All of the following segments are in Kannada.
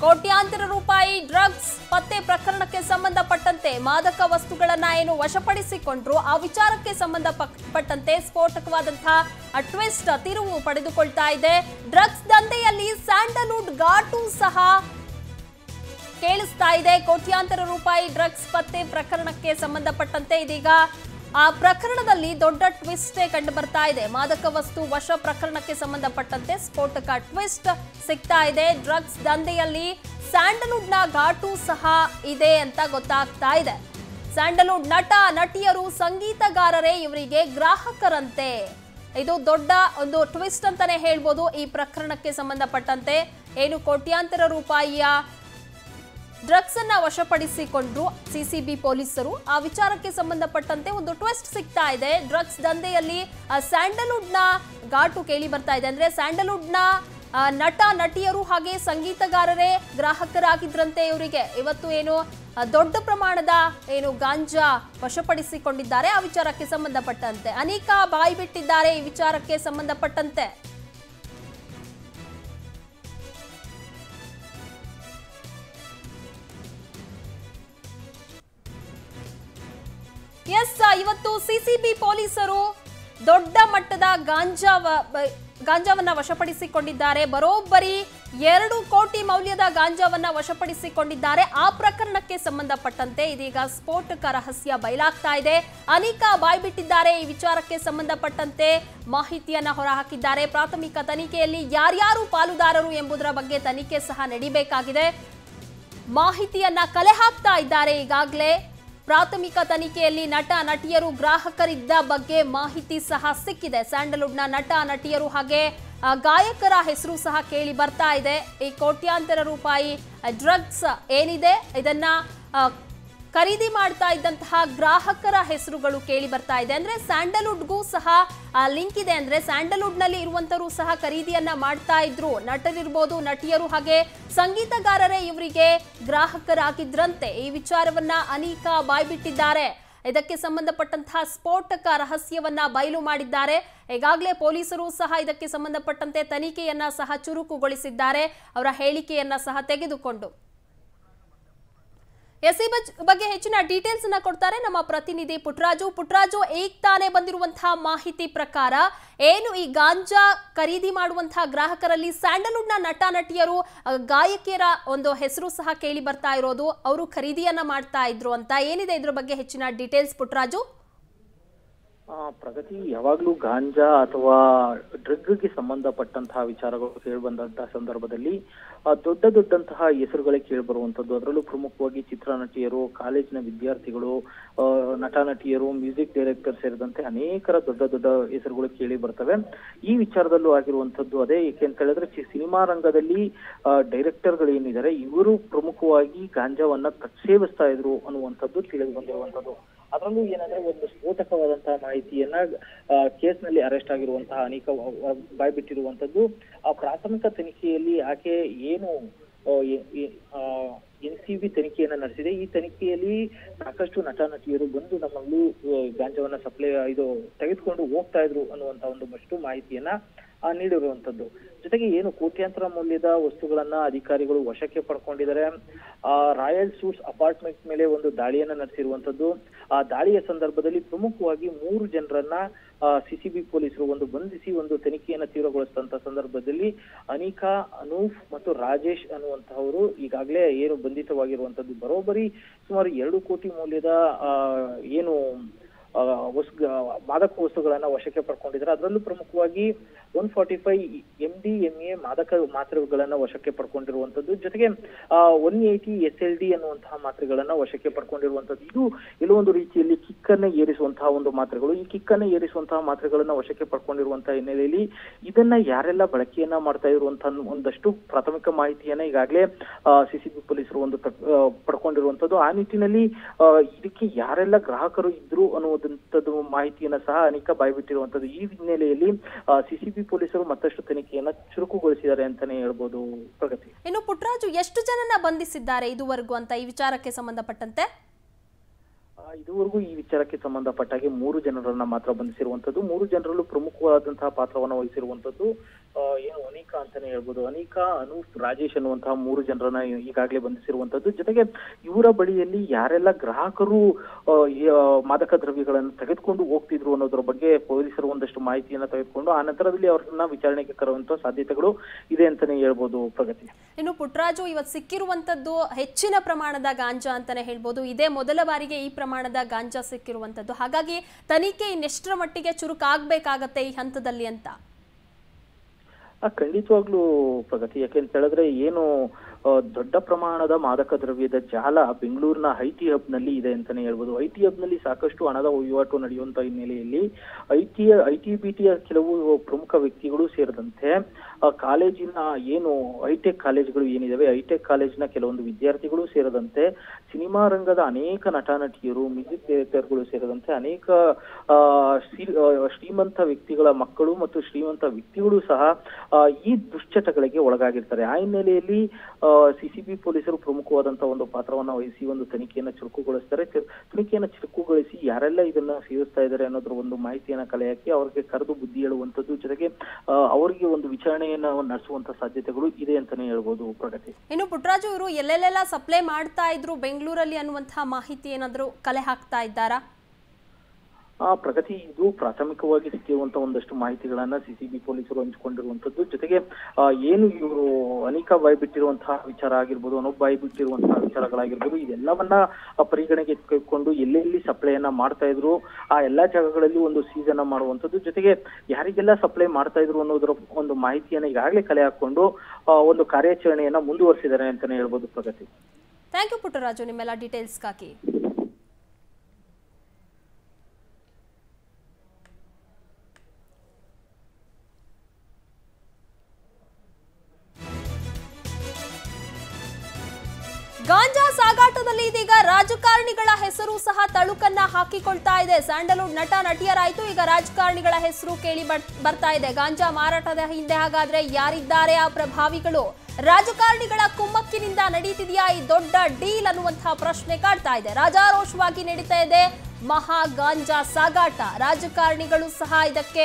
ಕೋಟ್ಯಾಂತರ ರೂಪಾಯಿ ಡ್ರಗ್ಸ್ ಪತ್ತೆ ಪ್ರಕರಣಕ್ಕೆ ಸಂಬಂಧಪಟ್ಟಂತೆ ಮಾದಕ ವಸ್ತುಗಳನ್ನ ಏನು ವಶಪಡಿಸಿಕೊಂಡ್ರು ಆ ವಿಚಾರಕ್ಕೆ ಸಂಬಂಧಪಟ್ಟಂತೆ ಸ್ಫೋಟಕವಾದಂತಹ ಟ್ವಿಸ್ಟ್ ತಿರುವು ಪಡೆದುಕೊಳ್ತಾ ಇದೆ ಡ್ರಗ್ಸ್ ದಂಧೆಯಲ್ಲಿ ಸ್ಯಾಂಡಲ್ವುಡ್ ಘಾಟು ಸಹ ಕೇಳಿಸ್ತಾ ಇದೆ ಕೋಟ್ಯಾಂತರ ರೂಪಾಯಿ ಡ್ರಗ್ಸ್ ಪತ್ತೆ ಪ್ರಕರಣಕ್ಕೆ ಸಂಬಂಧಪಟ್ಟಂತೆ ಇದೀಗ ಆ ಪ್ರಕರಣದಲ್ಲಿ ದೊಡ್ಡ ಟ್ವಿಸ್ಟ್ ಕಂಡು ಬರ್ತಾ ಇದೆ ಮಾದಕ ವಸ್ತು ವಶ ಪ್ರಕರಣಕ್ಕೆ ಸಂಬಂಧಪಟ್ಟಂತೆ ಸ್ಫೋಟಕ ಟ್ವಿಸ್ಟ್ ಸಿಗ್ತಾ ಇದೆ ಡ್ರಗ್ಸ್ ದಂಧೆಯಲ್ಲಿ ಸ್ಯಾಂಡಲ್ವುಡ್ನ ಘಾಟು ಸಹ ಇದೆ ಅಂತ ಗೊತ್ತಾಗ್ತಾ ಇದೆ ಸ್ಯಾಂಡಲ್ವುಡ್ ನಟ ನಟಿಯರು ಸಂಗೀತಗಾರರೇ ಇವರಿಗೆ ಗ್ರಾಹಕರಂತೆ ಇದು ದೊಡ್ಡ ಒಂದು ಟ್ವಿಸ್ಟ್ ಅಂತಾನೆ ಹೇಳ್ಬೋದು ಈ ಪ್ರಕರಣಕ್ಕೆ ಸಂಬಂಧಪಟ್ಟಂತೆ ಏನು ಕೋಟ್ಯಾಂತರ ರೂಪಾಯಿಯ ಡ್ರಗ್ಸ್ ಅನ್ನ ವಶಪಡಿಸಿಕೊಂಡ್ರು ಸಿಸಿಬಿ ಪೊಲೀಸರು ಆ ವಿಚಾರಕ್ಕೆ ಸಂಬಂಧಪಟ್ಟಂತೆ ಒಂದು ಟ್ವಿಸ್ಟ್ ಸಿಗ್ತಾ ಇದೆ ಡ್ರಗ್ಸ್ ದಂಧೆಯಲ್ಲಿ ಆ, ಸ್ಯಾಂಡಲ್ವುಡ್ನ ಘಾಟು ಕೇಳಿ ಬರ್ತಾ ಇದೆ ಅಂದ್ರೆ ಸ್ಯಾಂಡಲ್ವುಡ್ನ ಆ, ನಟ ನಟಿಯರು ಹಾಗೆ ಸಂಗೀತಗಾರರೇ ಗ್ರಾಹಕರಾಗಿದ್ರಂತೆ ಇವರಿಗೆ ಇವತ್ತು ಏನು ಆ, ದೊಡ್ಡ ಪ್ರಮಾಣದ ಏನು ಗಾಂಜಾ ವಶಪಡಿಸಿಕೊಂಡಿದ್ದಾರೆ ಆ ವಿಚಾರಕ್ಕೆ ಸಂಬಂಧಪಟ್ಟಂತೆ ಅನೇಕ ಬಾಯಿ ಬಿಟ್ಟಿದ್ದಾರೆ ಈ ವಿಚಾರಕ್ಕೆ ಸಂಬಂಧಪಟ್ಟಂತೆ ಎಸ್ ಇವತ್ತು ಸಿಸಿಬಿ ಪೊಲೀಸರು ದೊಡ್ಡ ಮಟ್ಟದ ಗಾಂಜಾ ವ- ಬ- ಗಾಂಜಾವನ್ನ ವಶಪಡಿಸಿಕೊಂಡಿದ್ದಾರೆ ಬರೋಬ್ಬರಿ ಎರಡು ಕೋಟಿ ಮೌಲ್ಯದ ಗಾಂಜಾವನ್ನ ವಶಪಡಿಸಿಕೊಂಡಿದ್ದಾರೆ ಆ ಪ್ರಕರಣಕ್ಕೆ ಸಂಬಂಧಪಟ್ಟಂತೆ ಇದೀಗ ಸ್ಫೋಟಕ ರಹಸ್ಯ ಬಯಲಾಗ್ತಾ ಇದೆ ಅನೇಕ ಬಾಯ್ಬಿಟ್ಟಿದ್ದಾರೆ ಈ ವಿಚಾರಕ್ಕೆ ಸಂಬಂಧಪಟ್ಟಂತೆ ಮಾಹಿತಿಯನ್ನ ಹೊರಹಾಕಿದ್ದಾರೆ ಪ್ರಾಥಮಿಕ ತನಿಖೆಯಲ್ಲಿ ಯಾರ್ಯಾರು ಪಾಲುದಾರರು ಎಂಬುದರ ಬಗ್ಗೆ ತನಿಖೆ ಸಹ ನಡಿಬೇಕಾಗಿದೆ ಮಾಹಿತಿಯನ್ನ ಕಲೆ ಹಾಕ್ತಾ ಇದ್ದಾರೆ ಈಗಾಗಲೇ ಪ್ರಾಥಮಿಕ ತನಿಖೆಯಲ್ಲಿ ನಟ ನಟಿಯರು ಗ್ರಾಹಕರಿದ್ದ ಬಗ್ಗೆ ಮಾಹಿತಿ ಸಹ ಸಿಕ್ಕಿದೆ ಸ್ಯಾಂಡಲ್ವುಡ್ನ ನಟ ನಟಿಯರು ಹಾಗೆ ಆ, ಗಾಯಕರ ಹೆಸರು ಸಹ ಕೇಳಿ ಬರ್ತಾ ಇದೆ ಈ ಕೋಟ್ಯಾಂತರ ರೂಪಾಯಿ ಡ್ರಗ್ಸ್ ಏನಿದೆ ಇದನ್ನ ಆ, ಖರೀದಿ ಮಾಡ್ತಾ ಇದ್ದಂತಹ ಗ್ರಾಹಕರ ಹೆಸರುಗಳು ಕೇಳಿ ಬರ್ತಾ ಇದೆ ಅಂದ್ರೆ ಸ್ಯಾಂಡಲ್ವುಡ್ಗೂ ಸಹ ಲಿಂಕ್ ಇದೆ ಅಂದ್ರೆ ಸ್ಯಾಂಡಲ್ವುಡ್ ನಲ್ಲಿ ಇರುವಂತರು ಸಹ ಖರೀದಿಯನ್ನ ಮಾಡ್ತಾ ಇದ್ರು ನಟರಿರ್ಬೋದು ನಟಿಯರು ಹಾಗೆ ಸಂಗೀತಗಾರರೇ ಇವರಿಗೆ ಗ್ರಾಹಕರಾಗಿದ್ರಂತೆ ಈ ವಿಚಾರವನ್ನ ಅನೇಕ ಬಾಯ್ಬಿಟ್ಟಿದ್ದಾರೆ ಇದಕ್ಕೆ ಸಂಬಂಧಪಟ್ಟಂತಹ ಸ್ಫೋಟಕ ರಹಸ್ಯವನ್ನ ಬಯಲು ಮಾಡಿದ್ದಾರೆ ಈಗಾಗಲೇ ಪೊಲೀಸರು ಸಹ ಇದಕ್ಕೆ ಸಂಬಂಧಪಟ್ಟಂತೆ ತನಿಖೆಯನ್ನ ಸಹ ಚುರುಕುಗೊಳಿಸಿದ್ದಾರೆ ಅವರ ಹೇಳಿಕೆಯನ್ನ ಸಹ ತೆಗೆದುಕೊಂಡು ಎಸ್ ಈ ಬಜ್- ಬಗ್ಗೆ ಹೆಚ್ಚಿನ ಡೀಟೇಲ್ಸ್ ಅನ್ನ ಕೊಡ್ತಾರೆ ನಮ್ಮ ಪ್ರತಿನಿಧಿ ಪುಟ್ರಾಜು ಪುಟ್ರಾಜು ಈಗ ತಾನೇ ಬಂದಿರುವಂತಹ ಮಾಹಿತಿ ಪ್ರಕಾರ ಏನು ಈ ಗಾಂಜಾ ಖರೀದಿ ಮಾಡುವಂತಹ ಗ್ರಾಹಕರಲ್ಲಿ ಸ್ಯಾಂಡಲ್ವುಡ್ನ ನಟ ನಟಿಯರು ಆ, ಗಾಯಕಿಯರ ಒಂದು ಹೆಸರು ಸಹ ಕೇಳಿ ಬರ್ತಾ ಇರೋದು ಅವರು ಖರೀದಿಯನ್ನ ಮಾಡ್ತಾ ಇದ್ರು ಅಂತ ಏನಿದೆ ಇದ್ರ ಬಗ್ಗೆ ಹೆಚ್ಚಿನ ಡೀಟೇಲ್ಸ್ ಪುಟ್ರಾಜು ಆ, ಪ್ರಗತಿ ಯಾವಾಗ್ಲೂ ಗಾಂಜಾ ಅಥವಾ ಡ್ರಗ್ಗೆ ಸಂಬಂಧಪಟ್ಟಂತಹ ವಿಚಾರಗಳು ಕೇಳಿಬಂದಂತಹ ಸಂದರ್ಭದಲ್ಲಿ ಆ, ದೊಡ್ಡ ದೊಡ್ಡಂತಹ ಹೆಸರುಗಳೇ ಕೇಳಿಬರುವಂತದ್ದು ಅದರಲ್ಲೂ ಪ್ರಮುಖವಾಗಿ ಚಿತ್ರನಟಿಯರು ಕಾಲೇಜಿನ ವಿದ್ಯಾರ್ಥಿಗಳು ಆ, ನಟ ನಟಿಯರು ಮ್ಯೂಸಿಕ್ ಡೈರೆಕ್ಟರ್ ಸೇರಿದಂತೆ ಅನೇಕರ ದೊಡ್ಡ ದೊಡ್ಡ ಹೆಸರುಗಳು ಕೇಳಿ ಬರ್ತವೆ ಈ ವಿಚಾರದಲ್ಲೂ ಆಗಿರುವಂತದ್ದು ಅದೇ ಏಕೆ ಅಂತ ಹೇಳಿದ್ರೆ ಚಿ- ಸಿನಿಮಾ ರಂಗದಲ್ಲಿ ಡೈರೆಕ್ಟರ್ಗಳು ಏನಿದ್ದಾರೆ ಇವರು ಪ್ರಮುಖವಾಗಿ ಗಾಂಜಾವನ್ನ ಕ- ಸೇವಿಸ್ತಾ ಇದ್ರು ಅನ್ನುವಂಥದ್ದು ತಿಳಿದು ಬಂದಿರುವಂತದ್ದು ಅದರಲ್ಲೂ ಏನಂದ್ರೆ ಒಂದು ಸ್ಫೋಟಕವಾದಂತಹ ಮಾಹಿತಿಯನ್ನ ಕೇಸ್ನಲ್ಲಿ ಅರೆಸ್ಟ್ ಆಗಿರುವಂತಹ ಅನೇಕ ವ- ವ- ಬಾಯ್ಬಿಟ್ಟಿರುವಂತದ್ದು ಆ ಪ್ರಾಥಮಿಕ ತನಿಖೆಯಲ್ಲಿ ಆಕೆ ಏನು ಎನ್ ಸಿ ಬಿ ತನಿಖೆಯನ್ನ ನಡೆಸಿದೆ ಈ ತನಿಖೆಯಲ್ಲಿ ಸಾಕಷ್ಟು ನಟ ನಟಿಯರು ಬಂದು ನಮ್ಮಲ್ಲೂ ಆ, ಗಾಂಜಾವನ್ನ ಸಪ್ಲೈ ಇದು ತೆಗೆದುಕೊಂಡು ಹೋಗ್ತಾ ಇದ್ರು ಅನ್ನುವಂತ ಒಂದು ಮಷ್ಟು ಮಾಹಿತಿಯನ್ನ ಆ, ನೀಡಿರುವಂತದ್ದು ಜೊತೆಗೆ ಏನು ಕೋಟ್ಯಾಂತರ ಮೌಲ್ಯದ ವಸ್ತುಗಳನ್ನ ಅಧಿಕಾರಿಗಳು ವಶಕ್ಕೆ ಪಡ್ಕೊಂಡಿದ್ದಾರೆ ಆ ರಾಯಲ್ ಸೂಟ್ಸ್ ಅಪಾರ್ಟ್ಮೆಂಟ್ ಮೇಲೆ ಒಂದು ದಾಳಿಯನ್ನ ನಡೆಸಿರುವಂತದ್ದು ಆ ದಾಳಿಯ ಸಂದರ್ಭದಲ್ಲಿ ಪ್ರಮುಖವಾಗಿ ಮೂರು ಜನರನ್ನ ಸಿಸಿಬಿ ಪೊಲೀಸರು ಒಂದು ಬಂಧಿಸಿ ಒಂದು ತನಿಖೆಯನ್ನ ತೀವ್ರಗೊಳಿಸಿದಂತ ಸಂದರ್ಭದಲ್ಲಿ ಅನಿಕಾ ಅನೂಫ್ ಮತ್ತು ರಾಜೇಶ್ ಅನ್ನುವಂತಹವರು ಈಗಾಗಲೇ ಏನು ಬಂಧಿತವಾಗಿರುವಂತದ್ದು ಬರೋಬ್ಬರಿ ಸುಮಾರು ಎರಡು ಕೋಟಿ ಮೌಲ್ಯದ ಆ, ಏನು ಆ, ವಸ್ತು ಮಾದಕ ವಸ್ತುಗಳನ್ನ ವಶಕ್ಕೆ ಪಡ್ಕೊಂಡಿದ್ದಾರೆ ಅದರಲ್ಲೂ ಪ್ರಮುಖವಾಗಿ one forty five M D M A ಮಾದಕ ಮಾತ್ರೆಗಳನ್ನ ವಶಕ್ಕೆ ಪಡ್ಕೊಂಡಿರುವಂತದ್ದು ಜೊತೆಗೆ one eighty S L D ಅನ್ನುವಂತಹ ಮಾತ್ರೆಗಳನ್ನ ವಶಕ್ಕೆ ಪಡ್ಕೊಂಡಿರುವಂತದ್ದು ಇದು ಎಲ್ಲೋ ಒಂದು ರೀತಿಯಲ್ಲಿ ಕಿಕ್ಕನ್ನ ಏರಿಸುವಂತಹ ಒಂದು ಮಾತ್ರೆಗಳು ಈ ಕಿಕ್ಕನ್ನ ಏರಿಸುವಂತಹ ಮಾತ್ರೆಗಳನ್ನ ವಶಕ್ಕೆ ಪಡ್ಕೊಂಡಿರುವಂತಹ ಹಿನ್ನೆಲೆಯಲ್ಲಿ ಇದನ್ನ ಯಾರೆಲ್ಲ ಬಳಕೆಯನ್ನ ಮಾಡ್ತಾ ಇರುವಂತಹ ಒಂದಷ್ಟು ಪ್ರಾಥಮಿಕ ಮಾಹಿತಿಯನ್ನ ಈಗಾಗಲೇ ಸಿಸಿಬಿ ಪೊಲೀಸರು ಒಂದು ತಕ್- ಆ, ಪಡ್ಕೊಂಡಿರುವಂತದ್ದು ಆ ನಿಟ್ಟಿನಲ್ಲಿ ಆ, ಇದಕ್ಕೆ ಯಾರೆಲ್ಲ ಗ್ರಾಹಕರು ಇದ್ರು ಅನ್ನುವಂಥದ್ದು ಮಾಹಿತಿಯನ್ನ ಸಹ ಅನೇಕ ಬಾಯ್ಬಿಟ್ಟಿರುವಂತದ್ದು ಈ ಹಿನ್ನೆಲೆಯಲ್ಲಿ ಸಿಸಿಬಿ ಪೊಲೀಸರು ಮತ್ತಷ್ಟು ತನಿಖೆಯನ್ನ ಚುರುಕುಗೊಳಿಸಿದ್ದಾರೆ ಅಂತಾನೆ ಹೇಳ್ಬೋದು ಪ್ರಗತಿ ಇನ್ನು ಪುಟ್ರಾಜು ಎಷ್ಟು ಜನನ ಬಂಧಿಸಿದ್ದಾರೆ ಇದುವರೆಗೂ ಅಂತ ಈ ವಿಚಾರಕ್ಕೆ ಸಂಬಂಧಪಟ್ಟಂತೆ ಆ, ಇದುವರೆಗೂ ಈ ವಿಚಾರಕ್ಕೆ ಸಂಬಂಧಪಟ್ಟ ಹಾಗೆ ಮೂರು ಜನರನ್ನ ಮಾತ್ರ ಬಂಧಿಸಿರುವಂತದ್ದು ಮೂರು ಜನರಲ್ಲೂ ಪ್ರಮುಖವಾದಂತಹ ಪಾತ್ರವನ್ನು ವಹಿಸಿರುವಂತದ್ದು ಆ, ಏನು ಅನಿಕಾ ಅಂತಾನೆ ಹೇಳ್ಬೋದು ಅನಿಕಾ ಅನೂಪ್ ರಾಜೇಶ್ ಅನ್ನುವಂತಹ ಮೂರು ಜನರನ್ನ ಈಗಾಗಲೇ ಬಂಧಿಸಿರುವಂತದ್ದು ಜೊತೆಗೆ ಇವರ ಬಳಿಯಲ್ಲಿ ಯಾರೆಲ್ಲ ಗ್ರಾಹಕರು ಆ, ಈ, ಆ, ಮಾದಕ ದ್ರವ್ಯಗಳನ್ನು ತೆಗೆದುಕೊಂಡು ಹೋಗ್ತಿದ್ರು ಅನ್ನೋದ್ರ ಬಗ್ಗೆ ಪೊಲೀಸರು ಒಂದಷ್ಟು ಮಾಹಿತಿಯನ್ನ ತೆಗೆದುಕೊಂಡು ಆ ನಂತರದಲ್ಲಿ ಅವ್ರನ್ನ ವಿಚಾರಣೆಗೆ ಕರುವಂತ ಸಾಧ್ಯತೆಗಳು ಇದೆ ಅಂತಾನೆ ಹೇಳ್ಬೋದು ಪ್ರಗತಿ ಇನ್ನು ಪುಟ್ರಾಜು ಇವತ್ತು ಸಿಕ್ಕಿರುವಂತದ್ದು ಹೆಚ್ಚಿನ ಪ್ರಮಾಣದ ಗಾಂಜಾ ಅಂತಾನೆ ಹೇಳ್ಬೋದು ಇದೇ ಮೊದಲ ಬಾರಿಗೆ ಈ ಪ್ರಮಾಣದ ಗಾಂಜಾ ಸಿಕ್ಕಿರುವಂತದ್ದು ಹಾಗಾಗಿ ತನಿಖೆ ಇನ್ನೆಷ್ಟರ ಮಟ್ಟಿಗೆ ಚುರುಕಾಗ್ಬೇಕಾಗತ್ತೆ ಈ ಹಂತದಲ್ಲಿ ಅಂತ ಆ ಖಂಡಿತವಾಗ್ಲೂ ಪ್ರಗತಿ ಯಾಕೆಂತ ಹೇಳಿದ್ರೆ ಏನು ಆ, ದೊಡ್ಡ ಪ್ರಮಾಣದ ಮಾದಕ ದ್ರವ್ಯದ ಜಾಲ ಬೆಂಗಳೂರಿನ ಐ ಟಿ ಹಬ್ ನಲ್ಲಿ ಇದೆ ಅಂತಾನೆ ಹೇಳ್ಬೋದು ಐ ಟಿ ಹಬ್ ನಲ್ಲಿ ಸಾಕಷ್ಟು ಹಣದ ವಹಿವಾಟು ನಡೆಯುವಂತ ಹಿನ್ನೆಲೆಯಲ್ಲಿ I T I T B ಟಿಯ ಕೆಲವು ಪ್ರಮುಖ ವ್ಯಕ್ತಿಗಳು ಸೇರಿದಂತೆ ಆ, ಕಾಲೇಜಿನ ಏನು ಹೈಟೆಕ್ ಕಾಲೇಜುಗಳು ಏನಿದಾವೆ ಹೈಟೆಕ್ ಕಾಲೇಜಿನ ಕೆಲವೊಂದು ವಿದ್ಯಾರ್ಥಿಗಳು ಸೇರಿದಂತೆ ಸಿನಿಮಾ ರಂಗದ ಅನೇಕ ನಟ ನಟಿಯರು ಮ್ಯೂಸಿಕ್ ಡೈರೆಕ್ಟರ್ಗಳು ಸೇರಿದಂತೆ ಅನೇಕ ಆ, ಶ್ರೀ- ಆ, ಶ್ರೀಮಂತ ವ್ಯಕ್ತಿಗಳ ಮಕ್ಕಳು ಮತ್ತು ಶ್ರೀಮಂತ ವ್ಯಕ್ತಿಗಳು ಸಹ ಆ, ಈ ದುಶ್ಚಟಗಳಿಗೆ ಒಳಗಾಗಿರ್ತಾರೆ ಆ ಹಿನ್ನೆಲೆಯಲ್ಲಿ ಸಿಸಿಬಿ ಪೊಲೀಸರು ಪ್ರಮುಖವಾದಂತಹ ಒಂದು ಪಾತ್ರವನ್ನ ವಹಿಸಿ ಒಂದು ತನಿಖೆಯನ್ನ ಚುರುಕುಗೊಳಿಸ್ತಾರೆ ಚು- ತನಿಖೆಯನ್ನ ಚುರುಕುಗೊಳಿಸಿ ಯಾರೆಲ್ಲ ಇದನ್ನ ಸೇವಿಸ್ತಾ ಇದ್ದಾರೆ ಅನ್ನೋದ್ರ ಒಂದು ಮಾಹಿತಿಯನ್ನ ಕಲೆ ಹಾಕಿ ಅವ್ರಿಗೆ ಕರೆದು ಬುದ್ಧಿ ಹೇಳುವಂತದ್ದು ಜೊತೆಗೆ ಆ, ಅವರಿಗೆ ಒಂದು ವಿಚಾರಣೆಯನ್ನ ನಡೆಸುವಂತ ಸಾಧ್ಯತೆಗಳು ಇದೆ ಅಂತಾನೆ ಹೇಳ್ಬೋದು ಪ್ರಗತಿ ಇನ್ನು ಪುಟ್ರಾಜು ಇವರು ಎಲ್ಲೆಲ್ಲೆಲ್ಲ ಸಪ್ಲೈ ಮಾಡ್ತಾ ಇದ್ರು ಬೆಂಗಳೂರಲ್ಲಿ ಅನ್ನುವಂತಹ ಮಾಹಿತಿ ಏನಾದರೂ ಕಲೆ ಹಾಕ್ತಾ ಇದ್ದಾರಾ ಆ ಪ್ರಗತಿ ಇದು ಪ್ರಾಥಮಿಕವಾಗಿ ಸಿಕ್ಕಿರುವಂತ ಒಂದಷ್ಟು ಮಾಹಿತಿಗಳನ್ನ ಸಿಸಿಬಿ ಪೊಲೀಸರು ಹಂಚಿಕೊಂಡಿರುವಂತದ್ದು ಜೊತೆಗೆ ಆ, ಏನು ಇವರು ಅನಿಕಾ ಬಾಯಿ ಬಿಟ್ಟಿರುವಂತಹ ವಿಚಾರ ಆಗಿರ್ಬೋದು ಅನೂಪ್ ಬಾಯಿ ಬಿಟ್ಟಿರುವಂತಹ ವಿಚಾರಗಳಾಗಿರ್ಬೋದು ಇದೆಲ್ಲವನ್ನ ಆ, ಪರಿಗಣನೆಗೆ ತೆಗೆದುಕೊಂಡು ಎಲ್ಲೆಲ್ಲಿ ಸಪ್ಲೈಯನ್ನ ಮಾಡ್ತಾ ಇದ್ರು ಆ ಎಲ್ಲಾ ಜಾಗಗಳಲ್ಲಿ ಒಂದು ಸೀಸನ್ ಮಾಡುವಂತದ್ದು ಜೊತೆಗೆ ಯಾರಿಗೆಲ್ಲ ಸಪ್ಲೈ ಮಾಡ್ತಾ ಇದ್ರು ಅನ್ನೋದರ ಒಂದು ಮಾಹಿತಿಯನ್ನ ಈಗಾಗಲೇ ಕಲೆ ಹಾಕೊಂಡು ಆ, ಒಂದು ಕಾರ್ಯಾಚರಣೆಯನ್ನ ಮುಂದುವರಿಸಿದ್ದಾರೆ ಅಂತಾನೆ ಹೇಳ್ಬೋದು ಪ್ರಗತಿ ಥ್ಯಾಂಕ್ ಯು ಪುಟ್ಟರಾಜು ನಿಮ್ಮೆಲ್ಲ ಡೀಟೇಲ್ಸ್ಗಾಗಿ ಗಾಂಜಾ ಸಾಗಾಟದಲ್ಲಿ ಇದೀಗ ರಾಜಕಾರಣಿಗಳ ಹೆಸರು ಸಹ ತಳುಕನ್ನ ಹಾಕಿಕೊಳ್ತಾ ಇದೆ ಸ್ಯಾಂಡಲ್ವುಡ್ ನಟ ನಟಿಯರಾಯ್ತು ಈಗ ರಾಜಕಾರಣಿಗಳ ಹೆಸರು ಕೇಳಿ ಬರ್- ಬರ್ತಾ ಇದೆ ಗಾಂಜಾ ಮಾರಾಟದ ಹಿಂದೆ ಹಾಗಾದ್ರೆ ಯಾರಿದ್ದಾರೆ ಆ ಪ್ರಭಾವಿಗಳು ರಾಜಕಾರಣಿಗಳ ಕುಮ್ಮಕ್ಕಿನಿಂದ ನಡೀತಿದೆಯಾ ಈ ದೊಡ್ಡ ಡೀಲ್ ಅನ್ನುವಂತಹ ಪ್ರಶ್ನೆ ಕಾಡ್ತಾ ಇದೆ ರಾಜಾರೋಷವಾಗಿ ನಡೀತಾ ಇದೆ ಮಹಾ ಗಾಂಜಾ ಸಾಗಾಟ ರಾಜಕಾರಣಿಗಳು ಸಹ ಇದಕ್ಕೆ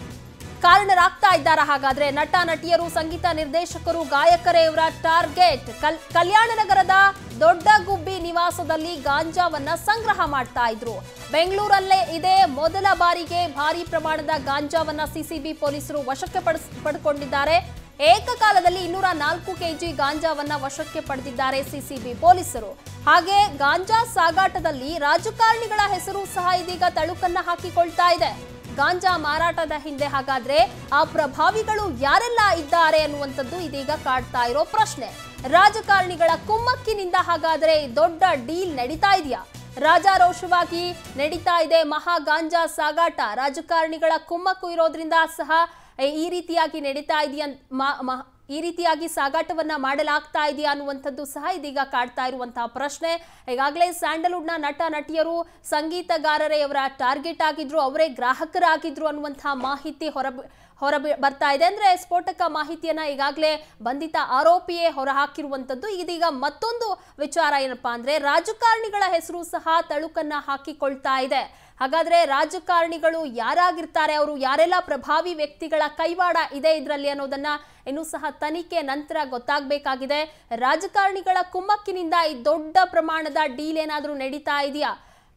ಕಾರಣರಾಗ್ತಾ ಇದ್ದಾರಾ ಹಾಗಾದ್ರೆ ನಟ ನಟಿಯರು ಸಂಗೀತ ನಿರ್ದೇಶಕರು ಗಾಯಕರೇ ಇವರ ಟಾರ್ಗೆಟ್ ಕಲ್ ಕಲ್ಯಾಣ ನಗರದ ದೊಡ್ಡ ಗುಬ್ಬಿ ನಿವಾಸದಲ್ಲಿ ಗಾಂಜಾವನ್ನ ಸಂಗ್ರಹ ಮಾಡ್ತಾ ಇದ್ರು ಬೆಂಗಳೂರಲ್ಲೇ ಇದೇ ಮೊದಲ ಬಾರಿಗೆ ಭಾರಿ ಪ್ರಮಾಣದ ಗಾಂಜಾವನ್ನ ಸಿಸಿಬಿ ಪೊಲೀಸರು ವಶಕ್ಕೆ ಪಡಿಸ್ ಪಡ್ಕೊಂಡಿದ್ದಾರೆ ಏಕಕಾಲದಲ್ಲಿ ಇನ್ನೂರ ನಾಲ್ಕು ಕೆಜಿ ಗಾಂಜಾವನ್ನ ವಶಕ್ಕೆ ಪಡೆದಿದ್ದಾರೆ ಸಿಸಿಬಿ ಪೊಲೀಸರು ಹಾಗೆ ಗಾಂಜಾ ಸಾಗಾಟದಲ್ಲಿ ರಾಜಕಾರಣಿಗಳ ಹೆಸರು ಸಹ ಇದೀಗ ತಳುಕನ್ನ ಹಾಕಿಕೊಳ್ತಾ ಇದೆ ಗಾಂಜಾ ಮಾರಾಟದ ಹಿಂದೆ ಹಾಗಾದ್ರೆ ಆ ಪ್ರಭಾವಿಗಳು ಯಾರೆಲ್ಲ ಇದ್ದಾರೆ ಅನ್ನುವಂಥದ್ದು ಇದೀಗ ಕಾಡ್ತಾ ಇರೋ ಪ್ರಶ್ನೆ ರಾಜಕಾರಣಿಗಳ ಕುಮ್ಮಕ್ಕಿನಿಂದ ಹಾಗಾದ್ರೆ ಈ ದೊಡ್ಡ ಡೀಲ್ ನಡೀತಾ ಇದೆಯಾ ರಾಜಾರೋಷವಾಗಿ ನಡೀತಾ ಇದೆ ಮಹಾ ಗಾಂಜಾ ಸಾಗಾಟ ರಾಜಕಾರಣಿಗಳ ಕುಮ್ಮಕ್ಕು ಇರೋದ್ರಿಂದ ಸಹ ಈ ರೀತಿಯಾಗಿ ನಡೀತಾ ಇದೆಯಾ ಮ- ಮ- ಈ ರೀತಿಯಾಗಿ ಸಾಗಾಟವನ್ನ ಮಾಡಲಾಗ್ತಾ ಇದೆಯಾ ಅನ್ನುವಂಥದ್ದು ಸಹ ಇದೀಗ ಕಾಡ್ತಾ ಇರುವಂತಹ ಪ್ರಶ್ನೆ ಈಗಾಗಲೇ ಸ್ಯಾಂಡಲ್ವುಡ್ನ ನಟ ನಟಿಯರು ಸಂಗೀತಗಾರರೇ ಅವರ ಟಾರ್ಗೆಟ್ ಆಗಿದ್ರು ಅವರೇ ಗ್ರಾಹಕರಾಗಿದ್ರು ಅನ್ನುವಂತಹ ಮಾಹಿತಿ ಹೊರ ಹೊರ ಬರ್ತಾ ಇದೆ ಅಂದ್ರೆ ಸ್ಫೋಟಕ ಮಾಹಿತಿಯನ್ನ ಈಗಾಗಲೇ ಬಂಧಿತ ಆರೋಪಿಯೇ ಹೊರ ಹಾಕಿರುವಂಥದ್ದು ಇದೀಗ ಮತ್ತೊಂದು ವಿಚಾರ ಏನಪ್ಪಾ ಅಂದ್ರೆ ರಾಜಕಾರಣಿಗಳ ಹೆಸರು ಸಹ ತಳುಕನ್ನ ಹಾಕಿಕೊಳ್ತಾ ಇದೆ ಹಾಗಾದ್ರೆ ರಾಜಕಾರಣಿಗಳು ಯಾರಾಗಿರ್ತಾರೆ ಅವರು ಯಾರೆಲ್ಲ ಪ್ರಭಾವಿ ವ್ಯಕ್ತಿಗಳ ಕೈವಾಡ ಇದೆ ಇದರಲ್ಲಿ ಅನ್ನೋದನ್ನ ಇನ್ನೂ ಸಹ ತನಿಖೆ ನಂತರ ಗೊತ್ತಾಗಬೇಕಾಗಿದೆ ರಾಜಕಾರಣಿಗಳ ಕುಮ್ಮಕ್ಕಿನಿಂದ ಈ ದೊಡ್ಡ ಪ್ರಮಾಣದ ಡೀಲ್ ಏನಾದರೂ ನಡೀತಾ ಇದೆಯಾ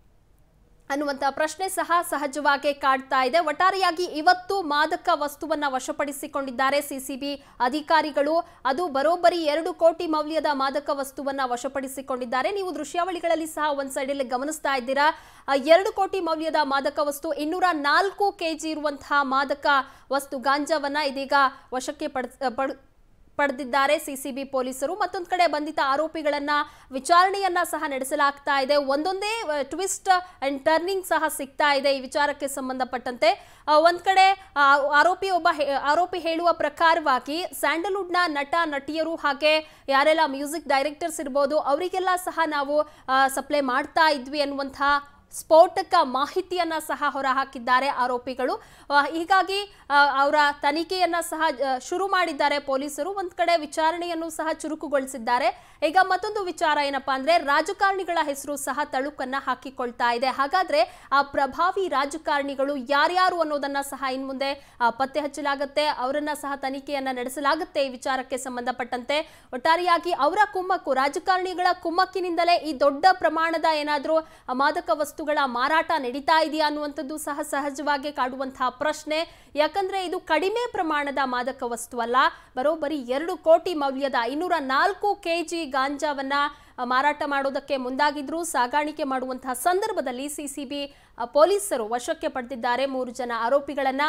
ಅನ್ನುವಂಥ ಪ್ರಶ್ನೆ ಸಹ ಸಹಜವಾಗಿ ಕಾಡ್ತಾ ಇದೆ ಒಟ್ಟಾರೆಯಾಗಿ ಇವತ್ತು ಮಾದಕ ವಸ್ತುವನ್ನ ವಶಪಡಿಸಿಕೊಂಡಿದ್ದಾರೆ ಸಿಸಿಬಿ ಅಧಿಕಾರಿಗಳು ಅದು ಬರೋಬ್ಬರಿ ಎರಡು ಕೋಟಿ ಮೌಲ್ಯದ ಮಾದಕ ವಸ್ತುವನ್ನ ವಶಪಡಿಸಿಕೊಂಡಿದ್ದಾರೆ ನೀವು ದೃಶ್ಯಾವಳಿಗಳಲ್ಲಿ ಸಹ ಒಂದ್ ಸೈಡಲ್ಲಿ ಗಮನಿಸ್ತಾ ಇದ್ದೀರಾ ಆ, ಎರಡು ಕೋಟಿ ಮೌಲ್ಯದ ಮಾದಕ ವಸ್ತು ಇನ್ನೂರ ನಾಲ್ಕು ಕೆಜಿ ಇರುವಂತಹ ಮಾದಕ ವಸ್ತು ಗಾಂಜಾವನ್ನ ಇದೀಗ ವಶಕ್ಕೆ ಪಡ್ ಪಡ್ ಪಡೆದಿದ್ದಾರೆ ಸಿಸಿಬಿ ಪೊಲೀಸರು ಮತ್ತೊಂದು ಕಡೆ ಬಂಧಿತ ಆರೋಪಿಗಳನ್ನ ವಿಚಾರಣೆಯನ್ನ ಸಹ ನಡೆಸಲಾಗ್ತಾ ಇದೆ ಒಂದೊಂದೇ ಟ್ವಿಸ್ಟ್ ಅಂಡ್ ಟರ್ನಿಂಗ್ ಸಹ ಸಿಗ್ತಾ ಇದೆ ಈ ವಿಚಾರಕ್ಕೆ ಸಂಬಂಧಪಟ್ಟಂತೆ ಆ, ಒಂದ್ ಕಡೆ ಆ, ಆರೋಪಿ ಒಬ್ಬ ಹೇ- ಆರೋಪಿ ಹೇಳುವ ಪ್ರಕಾರವಾಗಿ ಸ್ಯಾಂಡಲ್ವುಡ್ನ ನಟ ನಟಿಯರು ಹಾಗೆ ಯಾರೆಲ್ಲ ಮ್ಯೂಸಿಕ್ ಡೈರೆಕ್ಟರ್ಸ್ ಇರ್ಬೋದು ಅವರಿಗೆಲ್ಲ ಸಹ ನಾವು ಸಪ್ಲೈ ಮಾಡ್ತಾ ಇದ್ವಿ ಅನ್ನುವಂತಹ ಸ್ಫೋಟಕ ಮಾಹಿತಿಯನ್ನ ಸಹ ಹೊರಹಾಕಿದ್ದಾರೆ ಆರೋಪಿಗಳು ಆ, ಹೀಗಾಗಿ ಆ, ಅವರ ತನಿಖೆಯನ್ನ ಸಹ ಆ, ಶುರು ಮಾಡಿದ್ದಾರೆ ಪೊಲೀಸರು ಒಂದ್ ಕಡೆ ವಿಚಾರಣೆಯನ್ನು ಸಹ ಚುರುಕುಗೊಳಿಸಿದ್ದಾರೆ ಈಗ ಮತ್ತೊಂದು ವಿಚಾರ ಏನಪ್ಪಾ ಅಂದ್ರೆ ರಾಜಕಾರಣಿಗಳ ಹೆಸರು ಸಹ ತಳುಕನ್ನ ಹಾಕಿಕೊಳ್ತಾ ಇದೆ ಹಾಗಾದ್ರೆ ಆ ಪ್ರಭಾವಿ ರಾಜಕಾರಣಿಗಳು ಯಾರ್ಯಾರು ಅನ್ನೋದನ್ನ ಸಹ ಇನ್ ಮುಂದೆ ಆ, ಪತ್ತೆ ಹಚ್ಚಲಾಗುತ್ತೆ ಅವರನ್ನ ಸಹ ತನಿಖೆಯನ್ನ ನಡೆಸಲಾಗುತ್ತೆ ಈ ವಿಚಾರಕ್ಕೆ ಸಂಬಂಧಪಟ್ಟಂತೆ ಒಟ್ಟಾರೆಯಾಗಿ ಅವರ ಕುಮ್ಮಕ್ಕು ರಾಜಕಾರಣಿಗಳ ಕುಮ್ಮಕ್ಕಿನಿಂದಲೇ ಈ ದೊಡ್ಡ ಪ್ರಮಾಣದ ಏನಾದ್ರೂ ಆ, ಮಾದಕ ವಸ್ತುಗಳ ಮಾರಾಟ ನಡೀತಾ ಇದೆಯಾ ಅನ್ನುವಂಥದ್ದು ಸಹ ಸಹಜವಾಗಿ ಕಾಡುವಂತಹ ಪ್ರಶ್ನೆ ಯಾಕಂದ್ರೆ ಇದು ಕಡಿಮೆ ಪ್ರಮಾಣದ ಮಾದಕ ವಸ್ತು ಅಲ್ಲ ಬರೋಬ್ಬರಿ ಎರಡು ಕೋಟಿ ಮೌಲ್ಯದ ಇನ್ನೂರ ನಾಲ್ಕು ಕೆಜಿ ಗಾಂಜಾವನ್ನ ಆ, ಮಾರಾಟ ಮಾಡೋದಕ್ಕೆ ಮುಂದಾಗಿದ್ರು ಸಾಗಾಣಿಕೆ ಮಾಡುವಂತಹ ಸಂದರ್ಭದಲ್ಲಿ ಸಿಸಿಬಿ ಪೊಲೀಸರು ವಶಕ್ಕೆ ಪಡೆದಿದ್ದಾರೆ ಮೂರು ಜನ ಆರೋಪಿಗಳನ್ನ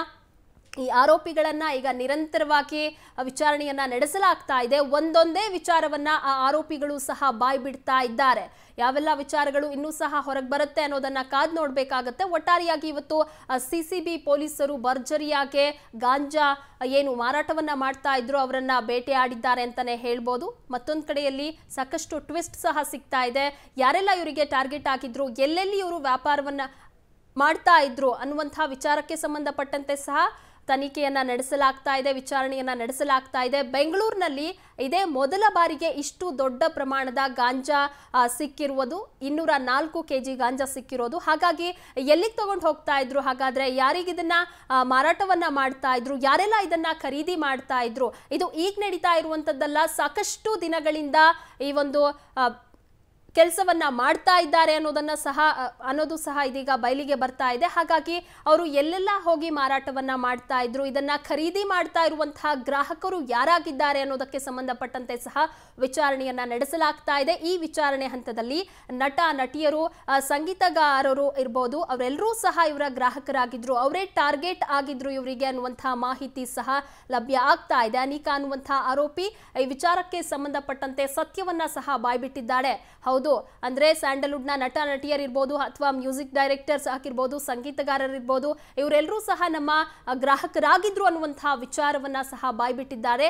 ಈ ಆರೋಪಿಗಳನ್ನ ಈಗ ನಿರಂತರವಾಗಿ ವಿಚಾರಣೆಯನ್ನ ನಡೆಸಲಾಗ್ತಾ ಇದೆ ಒಂದೊಂದೇ ವಿಚಾರವನ್ನ ಆ ಆರೋಪಿಗಳು ಸಹ ಬಾಯ್ ಬಿಡ್ತಾ ಇದ್ದಾರೆ ಯಾವೆಲ್ಲ ವಿಚಾರಗಳು ಇನ್ನೂ ಸಹ ಹೊರಗೆ ಬರುತ್ತೆ ಅನ್ನೋದನ್ನ ಕಾದ್ ನೋಡ್ಬೇಕಾಗತ್ತೆ ಒಟ್ಟಾರೆಯಾಗಿ ಇವತ್ತು ಸಿಸಿಬಿ ಪೊಲೀಸರು ಭರ್ಜರಿಯಾಗಿ ಗಾಂಜಾ ಏನು ಮಾರಾಟವನ್ನ ಮಾಡ್ತಾ ಇದ್ರು ಅವರನ್ನ ಬೇಟೆಯಾಡಿದ್ದಾರೆ ಅಂತಾನೆ ಹೇಳ್ಬೋದು ಮತ್ತೊಂದು ಕಡೆಯಲ್ಲಿ ಸಾಕಷ್ಟು ಟ್ವಿಸ್ಟ್ ಸಹ ಸಿಗ್ತಾ ಇದೆ ಯಾರೆಲ್ಲ ಇವರಿಗೆ ಟಾರ್ಗೆಟ್ ಆಗಿದ್ರು ಎಲ್ಲೆಲ್ಲಿ ಇವರು ವ್ಯಾಪಾರವನ್ನ ಮಾಡ್ತಾ ಇದ್ರು ಅನ್ನುವಂತಹ ವಿಚಾರಕ್ಕೆ ಸಂಬಂಧಪಟ್ಟಂತೆ ಸಹ ತನಿಖೆಯನ್ನ ನಡೆಸಲಾಗ್ತಾ ಇದೆ ವಿಚಾರಣೆಯನ್ನ ನಡೆಸಲಾಗ್ತಾ ಇದೆ ಬೆಂಗಳೂರಿನಲ್ಲಿ ಇದೇ ಮೊದಲ ಬಾರಿಗೆ ಇಷ್ಟು ದೊಡ್ಡ ಪ್ರಮಾಣದ ಗಾಂಜಾ ಆ, ಸಿಕ್ಕಿರುವುದು ಇನ್ನೂರ ನಾಲ್ಕು ಕೆಜಿ ಗಾಂಜಾ ಸಿಕ್ಕಿರೋದು ಹಾಗಾಗಿ ಎಲ್ಲಿಗೆ ತಗೊಂಡು ಹೋಗ್ತಾ ಇದ್ರು ಹಾಗಾದ್ರೆ ಯಾರಿಗಿದನ್ನ ಆ, ಮಾರಾಟವನ್ನ ಮಾಡ್ತಾ ಇದ್ರು ಯಾರೆಲ್ಲ ಇದನ್ನ ಖರೀದಿ ಮಾಡ್ತಾ ಇದ್ರು ಇದು ಈಗ ನಡೀತಾ ಇರುವಂತದ್ದಲ್ಲ ಸಾಕಷ್ಟು ದಿನಗಳಿಂದ ಈ ಒಂದು ಆ, ಕೆಲಸವನ್ನ ಮಾಡ್ತಾ ಇದ್ದಾರೆ ಅನ್ನೋದನ್ನ ಸಹ ಅ, ಅನ್ನೋದು ಸಹ ಇದೀಗ ಬಯಲಿಗೆ ಬರ್ತಾ ಇದೆ ಹಾಗಾಗಿ ಅವರು ಎಲ್ಲೆಲ್ಲ ಹೋಗಿ ಮಾರಾಟವನ್ನ ಮಾಡ್ತಾ ಇದ್ರು ಇದನ್ನ ಖರೀದಿ ಮಾಡ್ತಾ ಇರುವಂತಹ ಗ್ರಾಹಕರು ಯಾರಾಗಿದ್ದಾರೆ ಅನ್ನೋದಕ್ಕೆ ಸಂಬಂಧಪಟ್ಟಂತೆ ಸಹ ವಿಚಾರಣೆಯನ್ನ ನಡೆಸಲಾಗ್ತಾ ಇದೆ ಈ ವಿಚಾರಣೆ ಹಂತದಲ್ಲಿ ನಟ ನಟಿಯರು ಆ, ಸಂಗೀತಗಾರರು ಇರ್ಬೋದು ಅವರೆಲ್ಲರೂ ಸಹ ಇವರ ಗ್ರಾಹಕರಾಗಿದ್ರು ಅವರೇ ಟಾರ್ಗೆಟ್ ಆಗಿದ್ರು ಇವರಿಗೆ ಅನ್ನುವಂತಹ ಮಾಹಿತಿ ಸಹ ಲಭ್ಯ ಆಗ್ತಾ ಇದೆ ಅನಿಕಾ ಅನ್ನುವಂತಹ ಆರೋಪಿ ಈ ವಿಚಾರಕ್ಕೆ ಸಂಬಂಧಪಟ್ಟಂತೆ ಸತ್ಯವನ್ನ ಸಹ ಬಾಯ್ಬಿಟ್ಟಿದ್ದಾಳೆ ಹೌದು ಅಂದ್ರೆ ಸ್ಯಾಂಡಲ್ವುಡ್ ನ ನಟ ನಟಿಯರಿರ್ಬೋದು ಅಥವಾ ಮ್ಯೂಸಿಕ್ ಡೈರೆಕ್ಟರ್ಸ್ ಆಗಿರ್ಬೋದು ಸಂಗೀತಗಾರರಿರ್ಬೋದು ಇವರೆಲ್ಲರೂ ಸಹ ನಮ್ಮ ಆ, ಗ್ರಾಹಕರಾಗಿದ್ರು ಅನ್ನುವಂತಹ ವಿಚಾರವನ್ನ ಸಹ ಬಾಯ್ಬಿಟ್ಟಿದ್ದಾರೆ